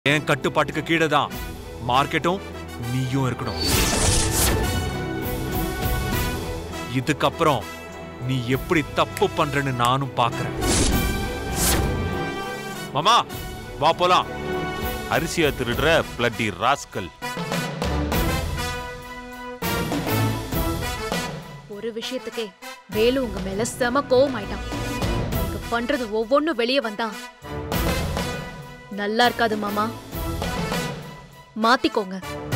என் கட்டுப்பாட்டுக்கு கீழே தான் மார்க்கெட்டும் நீயும் இருக்கணும் இதுக்கப்புறம் நீ எப்படி தப்பு பண்றன்னு நானும் பார்க்கறேன் மாமா வா போலாம் அரிசியா திருடுற பிளட்டி ராஸ்கல் ஒரு விஷயத்துக்கே வேலு உங்க மேல செம கோவம் ஆயிட்டான் நீங்க பண்றது ஒவ்வொன்னும் வெளியே வந்தா நல்லா இருக்காது மாமா மாத்திக்கோங்க